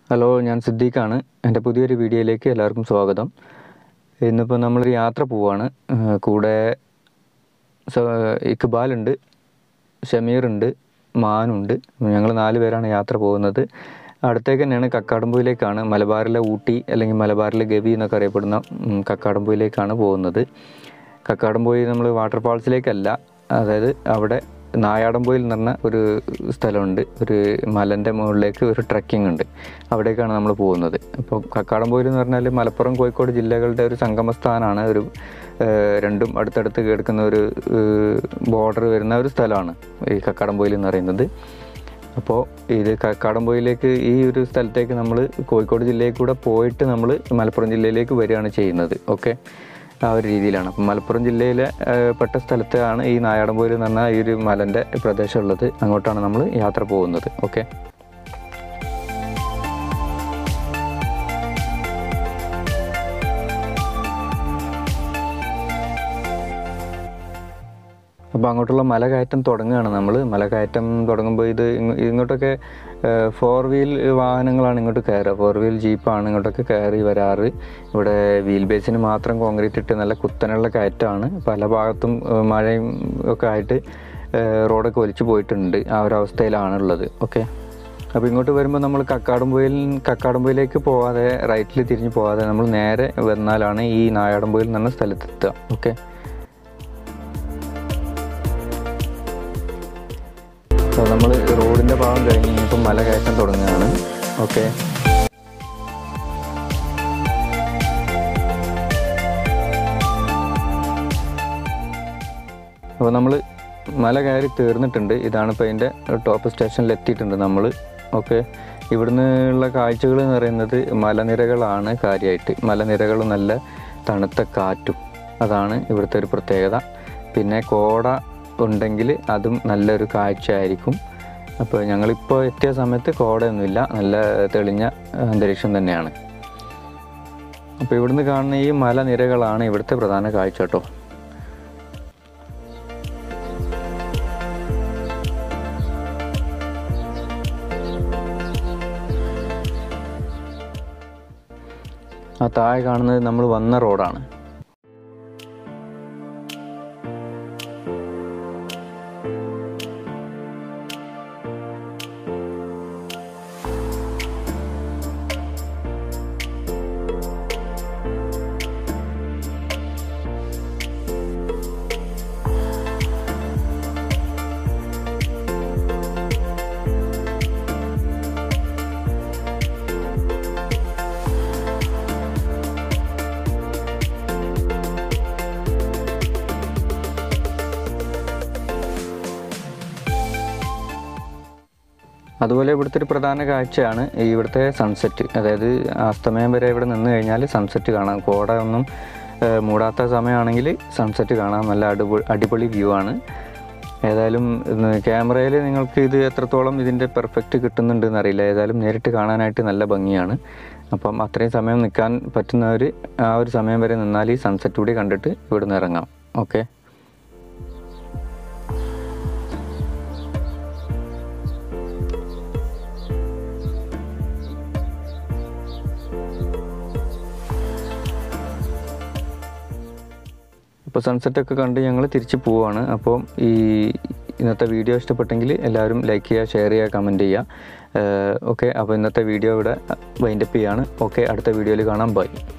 hello ഞാൻ സിദ്ദീഖാണ് എൻ്റെ പുതിയൊരു വീഡിയോയിലേക്ക് എല്ലാവർക്കും സ്വാഗതം ഇന്നിപ്പോൾ നമ്മളൊരു യാത്ര പോവാണ് ഏഹ് കൂടെ സ- ഇക്ബാലുണ്ട് ഷമീറുണ്ട് മാനുണ്ട് ഞങ്ങൾ നാല് പേരാണ് യാത്ര പോകുന്നത് അടുത്തേക്ക് തന്നെയാണ് കക്കാടംപൊയിലേക്കാണ് മലബാറിലെ ഊട്ടി അല്ലെങ്കിൽ മലബാറിലെ ഗവി എന്നൊക്കെ അറിയപ്പെടുന്ന ഉം, കക്കാടംപൊയിലേക്കാണ് പോകുന്നത് കക്കാടംപൊയി നമ്മൾ വാട്ടർഫാൾസിലേക്കല്ല അതായത് അവിടെ നായാടംപൊയിൽ എന്ന് പറഞ്ഞ ഒരു സ്ഥലമുണ്ട് ഒരു മലൻ്റെ മുകളിലേക്ക് ഒരു ട്രക്കിംഗ് ഉണ്ട് അവിടേക്കാണ് നമ്മൾ പോകുന്നത് അപ്പോൾ കക്കാടംപൊയിൽ എന്ന് പറഞ്ഞാൽ മലപ്പുറം കോഴിക്കോട് ജില്ലകളുടെ ഒരു സംഗമസ്ഥാനമാണ് ഒരു ഏഹ്, രണ്ടും അടുത്തടുത്ത് കിടക്കുന്ന ഒരു ബോർഡർ വരുന്ന ഒരു സ്ഥലമാണ് ഈ കക്കാടംപൊയിൽ എന്ന് പറയുന്നത് അപ്പോൾ ഇത് കക്കാടംപൊയിലേക്ക് ഈ ഒരു സ്ഥലത്തേക്ക് നമ്മൾ കോഴിക്കോട് ജില്ലയിൽ കൂടെ പോയിട്ട് നമ്മൾ മലപ്പുറം ജില്ലയിലേക്ക് വരികയാണ് ചെയ്യുന്നത് ഓക്കെ ആ ഒരു രീതിയിലാണ് അപ്പം മലപ്പുറം ജില്ലയിലെ ഏഹ്, പെട്ട സ്ഥലത്താണ് ഈ നായാടംപൊയിൽ എന്ന് പറഞ്ഞ ഈ ഒരു മലൻ്റെ പ്രദേശം ഉള്ളത് അങ്ങോട്ടാണ് നമ്മൾ യാത്ര പോകുന്നത് ഓക്കെ അപ്പോൾ അങ്ങോട്ടുള്ള മല കയറ്റം തുടങ്ങുകയാണ് നമ്മൾ മല കയറ്റം തുടങ്ങുമ്പോൾ ഇത് ഇങ്ങ- ഇങ്ങോട്ടൊക്കെ ഫോർ വീൽ വാഹനങ്ങളാണ് ഇങ്ങോട്ട് കയറുക ഫോർ വീൽ ജീപ്പാണ് ഇങ്ങോട്ടൊക്കെ കയറി വരാറ് ഇവിടെ വീൽ ബേസിന് മാത്രം കോൺക്രീറ്റ് ഇട്ട് നല്ല കുത്തനുള്ള കയറ്റമാണ് പല ഭാഗത്തും ഏഹ്, മഴയും ഒക്കെ ആയിട്ട് ഏഹ്, റോഡൊക്കെ ഒലിച്ചു പോയിട്ടുണ്ട് ആ ഒരു അവസ്ഥയിലാണുള്ളത് ഓക്കെ അപ്പോൾ ഇങ്ങോട്ട് വരുമ്പോൾ നമ്മൾ കക്കാടംപൊയിൽ കക്കാടംപൊയിലേക്ക് പോവാതെ റൈറ്റിൽ തിരിഞ്ഞ് പോവാതെ നമ്മൾ നേരെ വന്നാലാണ് ഈ നായാടംപൊയിൽ എന്ന് പറഞ്ഞ സ്ഥലത്തെത്തുക ഓക്കെ അപ്പോൾ നമ്മൾ റോഡിൻ്റെ ഭാഗം കഴിഞ്ഞ് കഴിഞ്ഞപ്പോൾ മല കയറ്റം തുടങ്ങുകയാണ് ഓക്കെ അപ്പോൾ നമ്മൾ മല കയറി തീർന്നിട്ടുണ്ട് ഇതാണ് ഇപ്പോൾ അതിൻ്റെ ടോപ്പ് സ്റ്റേഷനിൽ എത്തിയിട്ടുണ്ട് നമ്മൾ ഓക്കെ ഇവിടുന്ന് ഉള്ള കാഴ്ചകൾ എന്ന് പറയുന്നത് മലനിരകളാണ് കാര്യമായിട്ട് മലനിരകളും നല്ല തണുത്ത കാറ്റും അതാണ് ഇവിടുത്തെ ഒരു പ്രത്യേകത പിന്നെ കോട ഉണ്ടെങ്കിൽ അതും നല്ലൊരു കാഴ്ചയായിരിക്കും അപ്പോൾ ഞങ്ങളിപ്പോൾ എത്തിയ സമയത്ത് കോടയൊന്നുമില്ല നല്ല തെളിഞ്ഞ അന്തരീക്ഷം തന്നെയാണ് അപ്പോൾ ഇവിടുന്ന് കാണുന്ന ഈ മലനിരകളാണ് ഇവിടുത്തെ പ്രധാന കാഴ്ച കേട്ടോ ആ താഴെ കാണുന്നത് നമ്മൾ വന്ന റോഡാണ് അതുപോലെ ഇവിടുത്തെ ഒരു പ്രധാന കാഴ്ചയാണ് ഈ ഇവിടുത്തെ സൺസെറ്റ് അതായത് അസ്തമയം വരെ ഇവിടെ നിന്ന് കഴിഞ്ഞാൽ സൺസെറ്റ് കാണാം കോട ഒന്നും ഏഹ്, മൂടാത്ത സമയമാണെങ്കിൽ സൺസെറ്റ് കാണാം നല്ല അടിപൊളി അടിപൊളി വ്യൂ ആണ് ഏതായാലും ക്യാമറയിൽ നിങ്ങൾക്ക് ഇത് എത്രത്തോളം ഇതിൻ്റെ പെർഫെക്റ്റ് കിട്ടുന്നുണ്ടെന്ന് അറിയില്ല ഏതായാലും നേരിട്ട് കാണാനായിട്ട് നല്ല ഭംഗിയാണ് അപ്പം അത്രയും സമയം നിൽക്കാൻ പറ്റുന്നവർ ആ ഒരു സമയം വരെ നിന്നാൽ ഈ സൺസെറ്റ് കൂടി കണ്ടിട്ട് ഇവിടുന്ന് ഇറങ്ങാം ഓക്കെ അപ്പോൾ സൺസെറ്റ് ഒക്കെ കണ്ട് ഞങ്ങൾ തിരിച്ച് പോവാണ് അപ്പോൾ ഈ ഇന്നത്തെ വീഡിയോ ഇഷ്ടപ്പെട്ടെങ്കിൽ എല്ലാവരും ലൈക്ക് ചെയ്യുക ഷെയർ ചെയ്യുക കമൻറ്റ് ചെയ്യുക ഓക്കെ അപ്പോൾ ഇന്നത്തെ വീഡിയോ ഇവിടെ വൈൻഡപ്പ് ചെയ്യാണ് ഓക്കെ അടുത്ത വീഡിയോയിൽ കാണാം ബൈ